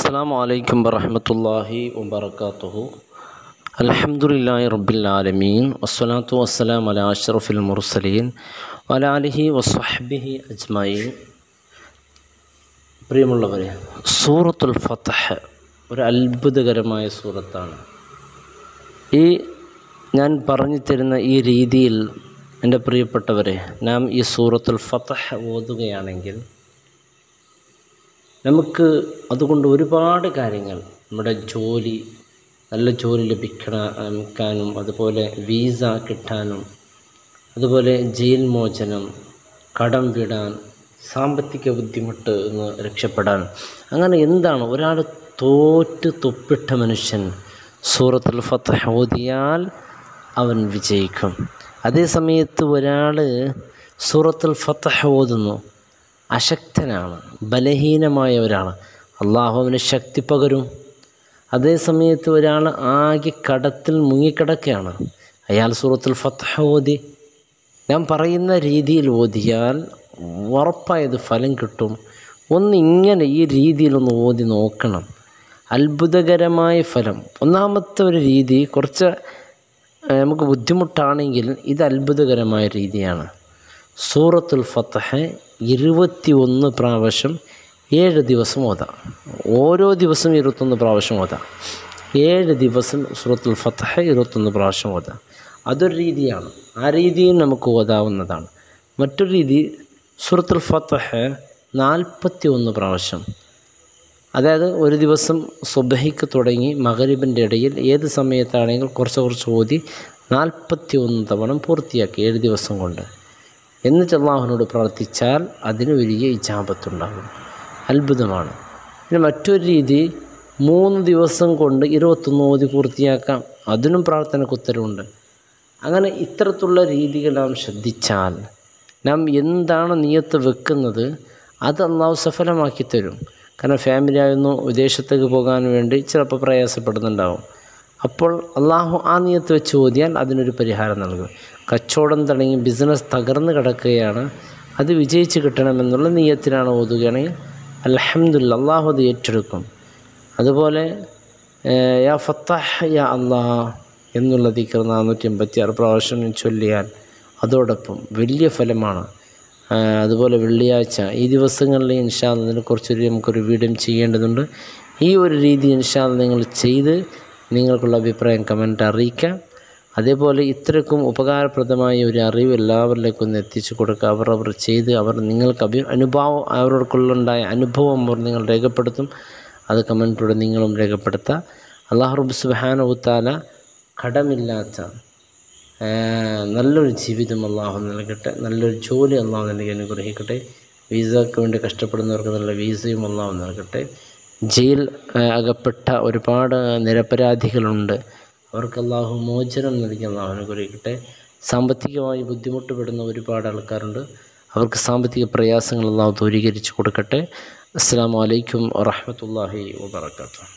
السلام عليكم ورحمة الله وبركاته الحمد لله رب العالمين والصلاة والسلام على أشرف المرسلين وعلى آله وصحبه أجمعين പ്രിയമുള്ളവരെ സൂറത്തുൽ ഫത്തഹ് ഒരു അത്ഭുതകരമായ സൂറത്താണ് ഈ ഞാൻ പറഞ്ഞു തരുന്ന ഈ രീതിയിൽ എൻ്റെ പ്രിയപ്പെട്ടവരെ നാം ഈ സൂറത്തുൽ ഫത്തഹ് ഓതുകയാണെങ്കിൽ നമുക്ക് അതുകൊണ്ട് ഒരുപാട് കാര്യങ്ങൾ നമ്മുടെ ജോലി നല്ല ജോലി ലഭിക്കാനും അതുപോലെ വീസ കിട്ടാനും അതുപോലെ ജയിൽ മോചനം കടം വിടാൻ സാമ്പത്തിക ബുദ്ധിമുട്ട് എന്ന് രക്ഷപ്പെടാൻ അങ്ങനെ എന്താണ് ഒരാൾ തോറ്റ് തൊപ്പിട്ട മനുഷ്യൻ സൂറത്തുൽ ഫത്തഹ് ഓതിയാൽ അവൻ വിജയിക്കും അതേ സമയത്ത് ഒരാൾ സൂറത്തുൽ ഫത്തഹ് ഓതുന്നു അശക്തനാണ് ബലഹീനമായ ഒരാൾ അള്ളാഹു അവന് ശക്തി പകരും അതേ സമയത്ത് ഒരാൾ ആകെ കടത്തിൽ മുങ്ങിക്കിടക്കുകയാണ് അയാൾ സൂറത്തുൽ ഫത്തഹ് ഓതി ഞാൻ പറയുന്ന രീതിയിൽ ഓതിയാൽ ഉറപ്പായത് ഫലം കിട്ടും ഒന്ന് ഇങ്ങനെ ഈ രീതിയിലൊന്ന് ഓതി നോക്കണം അത്ഭുതകരമായ ഫലം ഒന്നാമത്തെ ഒരു രീതി കുറച്ച് നമുക്ക് ബുദ്ധിമുട്ടാണെങ്കിൽ ഇത് അത്ഭുതകരമായ രീതിയാണ് സൂറത്തുൽ ഫത്തഹ് ഇരുപത്തി ഒന്ന് പ്രാവശ്യം ഏഴ് ദിവസം ഓതാം ഓരോ ദിവസം ഇരുപത്തൊന്ന് പ്രാവശ്യം ഓതാം ഏഴ് ദിവസം സൂറത്തുൽ ഫത്തഹ് ഇരുപത്തൊന്ന് പ്രാവശ്യം ഓതാം അതൊരു രീതിയാണ് ആ രീതിയിൽ നമുക്ക് ഓതാവുന്നതാണ് മറ്റൊരു രീതി സൂറത്തുൽ ഫത്തഹ് നാൽപ്പത്തി ഒന്ന് പ്രാവശ്യം അതായത് ഒരു ദിവസം സുബഹിക്ക് തുടങ്ങി മകരിബിൻ്റെ ഇടയിൽ ഏത് സമയത്താണെങ്കിൽ കുറച്ച് കുറച്ച് ഓതി നാൽപ്പത്തി ഒന്ന് തവണ പൂർത്തിയാക്കി ഏഴ് ദിവസം കൊണ്ട് എന്നിട്ട് അള്ളാഹുവിനോട് പ്രാർത്ഥിച്ചാൽ അതിന് വലിയ ഇജാപത്തുണ്ടാകും അത്ഭുതമാണ് പിന്നെ മറ്റൊരു രീതി മൂന്ന് ദിവസം കൊണ്ട് ഇരുപത്തൊന്ന് ഓതി പൂർത്തിയാക്കാം അതിനും പ്രാർത്ഥനയ്ക്ക് ഉത്തരവുണ്ട് അങ്ങനെ ഇത്തരത്തിലുള്ള രീതികൾ നാം ശ്രദ്ധിച്ചാൽ നാം എന്താണ് നീയത്ത് വെക്കുന്നത് അത് അള്ളാഹു സഫലമാക്കി തരും കാരണം ഫാമിലി ആയിരുന്നു വിദേശത്തേക്ക് പോകാൻ വേണ്ടി ചിലപ്പോൾ പ്രയാസപ്പെടുന്നുണ്ടാവും അപ്പോൾ അള്ളാഹു ആ നീയത്ത് വെച്ച് ഓതിയാൽ അതിനൊരു പരിഹാരം നൽകും കച്ചവടം തുടങ്ങി ബിസിനസ് തകർന്ന് കിടക്കുകയാണ് അത് വിജയിച്ച് കിട്ടണമെന്നുള്ള നീയത്തിനാണ് ഓതുകയാണെങ്കിൽ അലഹമുല്ല അള്ളാഹു അത് ഏറ്റെടുക്കും അതുപോലെ യാ ഫത്താഹ് യാ അള്ളാഹ് എന്നുള്ള ദിക്കർ നാനൂറ്റി എൺപത്തി ആറ് പ്രാവശ്യം ചൊല്ലിയാൽ അതോടൊപ്പം വലിയ ഫലമാണ് അതുപോലെ വെള്ളിയാഴ്ച ഈ ദിവസങ്ങളിൽ ഇൻഷാല് ഇതിനെക്കുറിച്ചൊരു നമുക്കൊരു വീഡിയോ ചെയ്യേണ്ടതുണ്ട് ഈ ഒരു രീതി ഇൻഷാല് നിങ്ങൾ ചെയ്ത് നിങ്ങൾക്കുള്ള അഭിപ്രായം കമൻറ്റ് അറിയിക്കാം അതേപോലെ ഇത്രക്കും ഉപകാരപ്രദമായ ഒരു അറിവ് എല്ലാവരിലേക്കും ഒന്ന് എത്തിച്ചു കൊടുക്കുക അവർ അവർ ചെയ്ത് അവർ നിങ്ങൾക്ക് അഭി അനുഭവം അവർക്കുള്ളുണ്ടായ അനുഭവം അവർ നിങ്ങൾ രേഖപ്പെടുത്തും അത് കമൻറ്റിലൂടെ നിങ്ങളും രേഖപ്പെടുത്തുക അള്ളാഹു റബ്ബ് സുബാനുത്താല കടമില്ലാത്ത നല്ലൊരു ജീവിതം അള്ളാഹു നൽകട്ടെ നല്ലൊരു ജോലി അള്ളാഹു നൽകി അനുഗ്രഹിക്കട്ടെ വീസയ്ക്ക് വേണ്ടി കഷ്ടപ്പെടുന്നവർക്ക് നല്ല വീസയും അള്ളാഹു നൽകട്ടെ ജയിൽ അകപ്പെട്ട ഒരുപാട് നിരപരാധികളുണ്ട് അവർക്ക് അള്ളാഹു മോചനം നൽകി അള്ളാഹു അനുഗ്രഹിക്കട്ടെ സാമ്പത്തികമായി ബുദ്ധിമുട്ട് ഒരുപാട് ആൾക്കാരുണ്ട് അവർക്ക് സാമ്പത്തിക പ്രയാസങ്ങൾ അള്ളാഹു ദൂരീകരിച്ച് കൊടുക്കട്ടെ അസ്സാം വലൈക്കും വാഹമത്തല്ലാഹി വാബർക്കാത്തു